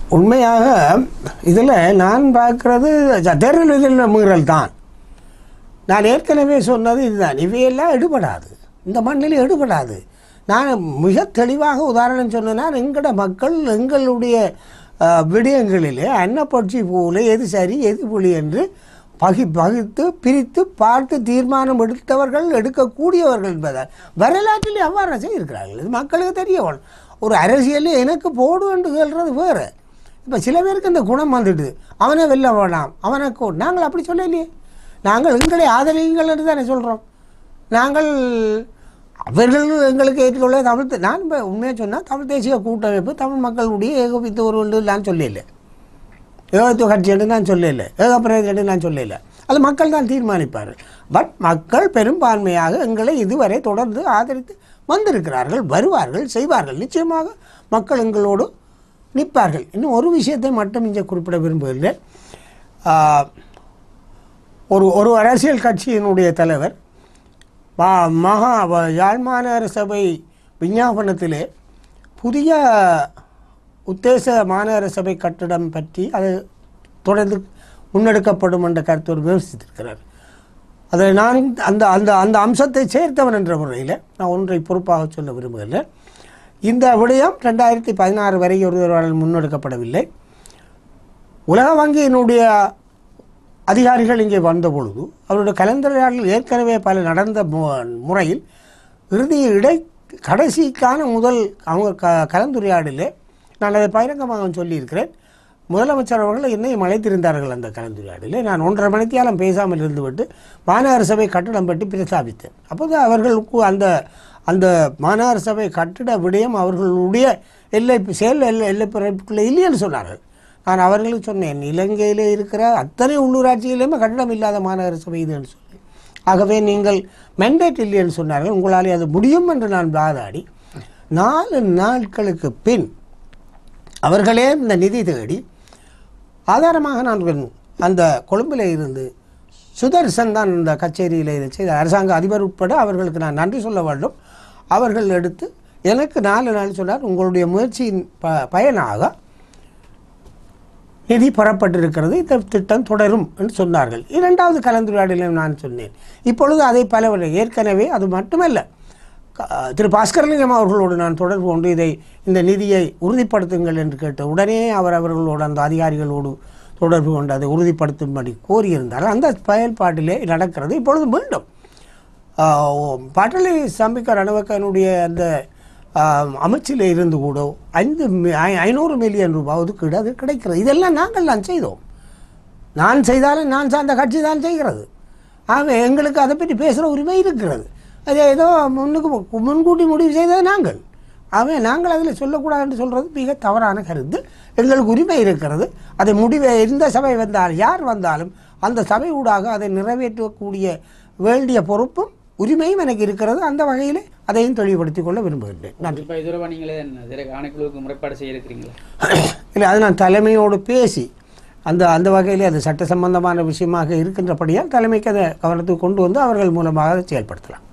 உண்மையாக இதில் நான் பார்க்குறது தேர்தல் மீறல் தான் நான் ஏற்கனவே சொன்னது இதுதான் இவையெல்லாம் எடுபடாது இந்த மண்ணில் எடுபடாது நான் மிக தெளிவாக உதாரணம் சொன்னேன்னா எங்களோட மக்கள் எங்களுடைய அஹ், விடயங்களிலே அன்னப்பட்சி போல எது சரி எது புலி என்று பகி பகித்து பிரித்து பார்த்து தீர்மானம் எடுத்தவர்கள் எடுக்கக்கூடியவர்கள் என்பதால் வரலாற்றில் அவ்வாறு செய்திருக்கிறார்கள் இது மக்களுக்கு தெரிய வேணும் ஒரு அரசியலில் எனக்கு போடு என்று சொல்கிறது வேறு இப்போ சில பேருக்கு இந்த குணம் வந்துடுது அவனை வெல்ல வேணாம் அவனுக்கு நாங்கள் அப்படி சொல்லலையே நாங்கள் எங்களை ஆதரியுங்கள் என்று தானே சொல்கிறோம் நாங்கள் அவர்கள் எங்களுக்கு ஏற்றுக்கொள்ள தமிழ் தே- நான் இப்போ உண்மையாக சொன்னால் தமிழ் தேசிய கூட்டமைப்பு தமிழ் மக்களுடைய ஏகோபித்த ஒரு ஒன்று நான் சொல்லல ஏகத்துவ கட்சி என்று நான் சொல்லல ஏகப்பிரதி என்று நான் சொல்லல அது மக்கள் தான் தீர்மானிப்பார்கள் பட் மக்கள் பெரும்பான்மையாக எங்களை இதுவரை தொடர்ந்து ஆதரித்து வந்திருக்கிறார்கள் வருவார்கள் செய்வார்கள் நிச்சயமாக மக்கள் எங்களோடு நிற்பார்கள் இன்னும் ஒரு விஷயத்தை மட்டும் இங்கே குறிப்பிட விரும்பவில்லை ஆஹ், ஒரு ஒரு அரசியல் கட்சியினுடைய தலைவர் மா மகா வ- யாழ் மாநகர சபை விஞ்ஞாபனத்திலே புதிய உத்தேச மாநகர சபை கட்டிடம் பற்றி அது தொடர்ந்து முன்னெடுக்கப்படும் என்ற கருத்தோடு விமர்சித்திருக்கிறார் அதை நான் அந்த அந்த அந்த அம்சத்தை சேர்த்தவன் என்ற முறையில் நான் ஒன்றை பொறுப்பாக சொல்ல விரும்புகிறேன் இந்த விடயம் ரெண்டாயிரத்தி பதினாறு வரை ஒருவரால் முன்னெடுக்கப்படவில்லை உலக வங்கியினுடைய அதிகாரிகள் இங்கே வந்த பொழுது அவருடைய கலந்துரையாடல் ஏற்கனவே பல நடந்த மு- முறையில் இறுதி இடை கடைசிக்கான முதல் அவங்க க கலந்துரையாடலே நான் அதை பகிரங்கமாக சொல்லியிருக்கிறேன் முதலமைச்சர் அவர்கள் என்னையும் அழைத்திருந்தார்கள் அந்த கலந்துரையாடலே நான் ஒன்றரை மணித்தியாலம் பேசாமல் இருந்துவிட்டு மாநகர சபை கட்டடம் பற்றி பிரஸ்தாபித்தேன் அப்போது அவர்களுக்கு அந்த அந்த மாநகர சபை கட்டிட விடயம் அவர்களுடைய எல்லை செயல் எல்லை எல்லை பிறப்புக்குள்ளே இல்லைன்னு சொன்னார்கள் நான் அவர்களுக்கு சொன்னேன் இலங்கையிலே இருக்கிற அத்தனை உள்ளூராட்சியிலுமே கட்டடம் இல்லாத மாநகர சபை இதுன்னு சொல்லி ஆகவே நீங்கள் மெண்டேட் இல்லைன்னு சொன்னார்கள் உங்களாலே அது முடியும் என்று நான் வாதாடி நாலு நாட்களுக்கு பின் அவர்களே இந்த நிதி தேடி ஆதாரமாக நான் அந்த கொழும்பில் இருந்து சுதர்சன் தான் இந்த கச்சேரியில் இதை செய்த அரசாங்க அதிபர் உட்பட அவர்களுக்கு நான் நன்றி சொல்ல வேண்டும் அவர்கள் எடுத்து எனக்கு நாலு நாள் சொன்னார் உங்களுடைய முயற்சியின் ப பயனாக நிதி பெறப்பட்டிருக்கிறது இந்த திட்டம் தொடரும் என்று சொன்னார்கள் இரண்டாவது கலந்துரையாடலில் நான் சொன்னேன் இப்பொழுது அதை பல ஏற்கனவே அது மட்டுமல்ல க- திரு பாஸ்கரலிங்கம் அவர்களோடு நான் தொடர்பு கொண்டு இதை இந்த நிதியை உறுதிப்படுத்துங்கள் என்று கேட்ட உடனே அவர் அவர்களோடு அந்த அதிகாரிகளோடு தொடர்பு கொண்டு அதை உறுதிப்படுத்தும்படி கோரியிருந்தார் அந்த செயல்பாட்டிலே நடக்கிறது இப்பொழுது மீண்டும் ஆஹ், பாட்டலி சம்பிக்க ரணவக்கனுடைய அந்த ஆஹ், அமைச்சில் இருந்து கூட ஐந்து மி- ஐ- ஐநூறு மில்லியன் ரூபாய் ஒதுக்கீடு அது கிடைக்கிறது இதெல்லாம் நாங்கள் தான் செய்தோம் நான் செய்தாலும் நான் சார்ந்த கட்சி தான் செய்கிறது ஆகவே எங்களுக்கு அதை பற்றி பேசுகிற உரிமை இருக்கிறது அது ஏதோ முன்னுக்கு மு- முன்கூட்டி முடிவு செய்தது நாங்கள் ஆகவே நாங்கள் அதில் சொல்லக்கூடாதுன்னு சொல்கிறது மிக தவறான கருத்து எங்களுக்கு உரிமை இருக்கிறது அதை முடிவை எந்த சபை வந்தால் யார் வந்தாலும் அந்த சபை ஊடாக அதை நிறைவேற்றக்கூடிய வேண்டிய பொறுப்பும் உரிமையும் எனக்கு இருக்கிறது அந்த வகையில் அதையும் தெளிவுபடுத்திக் கொள்ள விரும்புகின்றேன் நன்றி இப்போ இதுவரை நீங்களே திரை ஆணைக்குழுவுக்கு முறைப்பாடு செய்யிருக்கிறீங்களா இல்லை அது நான் தலைமையோடு பேசி அந்த அந்த வகையில் அது சட்ட சம்பந்தமான விஷயமாக இருக்கின்றபடியால் தலைமைக்கு அதை கவனத்துக்கு கொண்டு வந்து அவர்கள் மூலமாக அதை செயல்படுத்தலாம்